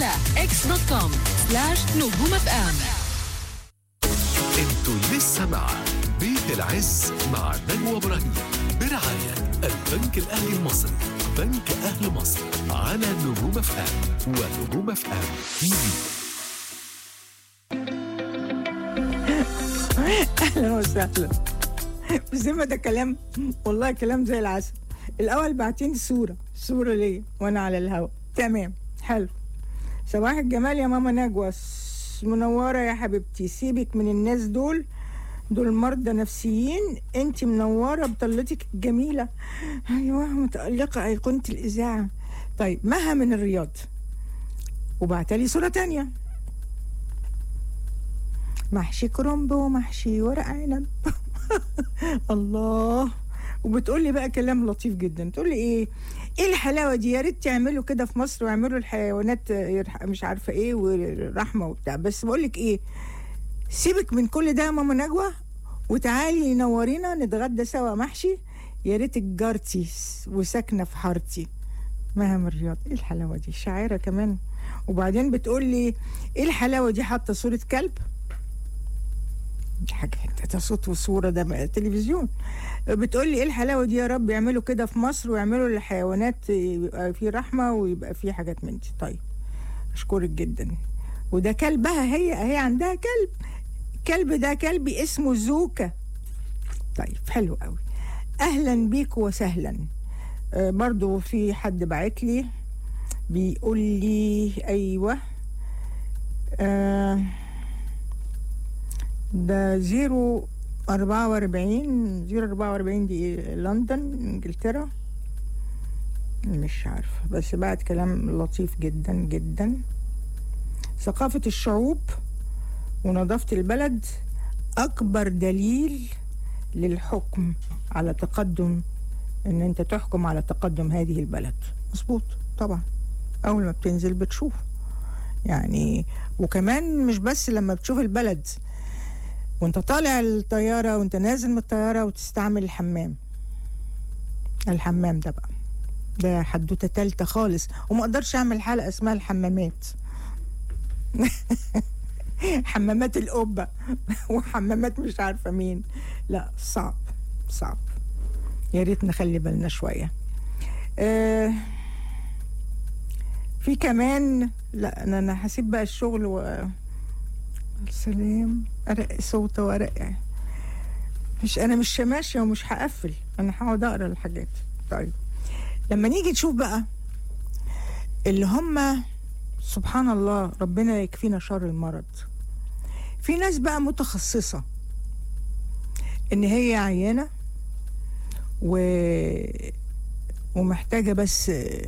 على اكس دوت كوم سلاش نجوم اف ام انتوا لسه مع بيت العز مع نجوى ابراهيم برعاية البنك الأهلي المصري بنك أهل مصر على نجوم اف ام ونجوم اف ام تي في اهلا وسهلا زي ما ده كلام والله كلام زي العسل الاول بعتين صوره صوره ليا وانا على الهوا تمام حلو صباح الجمال يا ماما نجوى س- منوره يا حبيبتي سيبك من الناس دول دول مرضى نفسيين انت منوره بطلتك الجميله ايوه متالقه ايقونه الاذاعه طيب مها من الرياض وبعتلي صوره تانية محشي كرنب ومحشي ورق عنب الله وبتقول لي بقى كلام لطيف جدا تقول لي ايه ايه الحلاوه دي يا ريت تعملوا كده في مصر ويعملوا الحيوانات يرح- مش عارفه ايه ورحمه وبتاع بس بقول لك ايه سيبك من كل ده يا ماما نجوى وتعالي نورينا نتغدى سوا محشي يا ريت جارتي وساكنه في حارتي مها من الرياض ايه الحلاوه دي شاعره كمان وبعدين بتقول لي ايه الحلاوه دي حاطه صوره كلب حاجة ده صوت وصورة ده بقى تلفزيون بتقول لي ايه الحلاوة دي يا رب يعملوا كده في مصر ويعملوا للحيوانات يبقى في رحمة ويبقى في حاجات من دي طيب اشكرك جدا وده كلبها هي هي عندها كلب الكلب ده كلبي اسمه زوكا طيب حلو قوي اهلا بيك وسهلا آه برضو في حد بعت لي بيقول لي ايوه آه ده زيرو أربعة وأربعين زيرو أربعة وأربعين دي إيه؟ لندن إنجلترا مش عارفة بس بعد كلام لطيف جدا جدا ثقافة الشعوب ونظافة البلد أكبر دليل للحكم على تقدم إن أنت تحكم على تقدم هذه البلد مظبوط طبعا أول ما بتنزل بتشوف يعني وكمان مش بس لما بتشوف البلد وانت طالع الطيارة وانت نازل من الطيارة وتستعمل الحمام الحمام ده بقى ده حدوتة تالتة خالص وما اقدرش اعمل حلقة اسمها الحمامات حمامات القبة وحمامات مش عارفة مين لا صعب صعب يا ريت نخلي بالنا شوية آه في كمان لا انا انا هسيب بقى الشغل و سلام ارق صوت وارق مش انا مش ماشيه ومش هقفل انا هقعد اقرا الحاجات طيب لما نيجي نشوف بقى اللي هم سبحان الله ربنا يكفينا شر المرض في ناس بقى متخصصه ان هي عيانه و ومحتاجه بس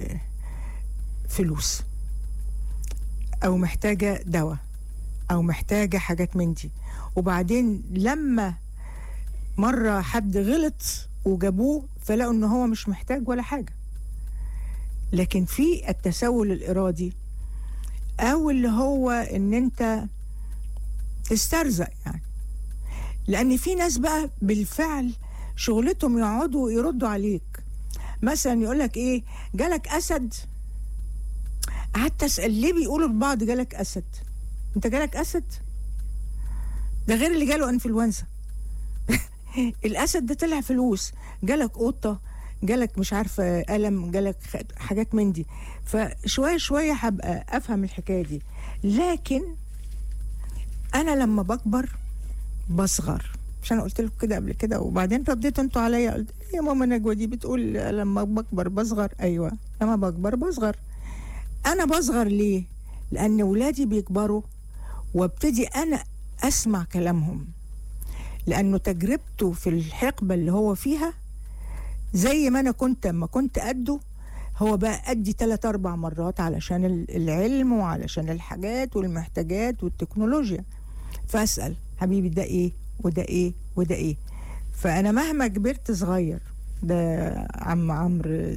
فلوس او محتاجه دواء او محتاجه حاجات من دي وبعدين لما مره حد غلط وجابوه فلقوا ان هو مش محتاج ولا حاجه لكن في التسول الارادي او اللي هو ان انت تسترزق يعني لان في ناس بقى بالفعل شغلتهم يقعدوا يردوا عليك مثلا يقول لك ايه جالك اسد قعدت اسال ليه بيقولوا لبعض جالك اسد انت جالك اسد ده غير اللي جاله انفلونزا الاسد ده طلع فلوس جالك قطه جالك مش عارفه الم جالك خ- حاجات من دي فشويه شويه هبقى افهم الحكايه دي لكن انا لما بكبر بصغر مش انا قلت لكم كده قبل كده وبعدين رديتوا انتوا عليا قلت يا ماما نجوى دي بتقول لما بكبر بصغر ايوه لما بكبر بصغر انا بصغر ليه لان ولادي بيكبروا وابتدي انا اسمع كلامهم لانه تجربته في الحقبه اللي هو فيها زي ما انا كنت اما كنت قده هو بقى قدي ثلاث اربع مرات علشان ال- العلم وعلشان الحاجات والمحتاجات والتكنولوجيا فاسال حبيبي ده ايه وده ايه وده ايه فانا مهما كبرت صغير ده عم عمرو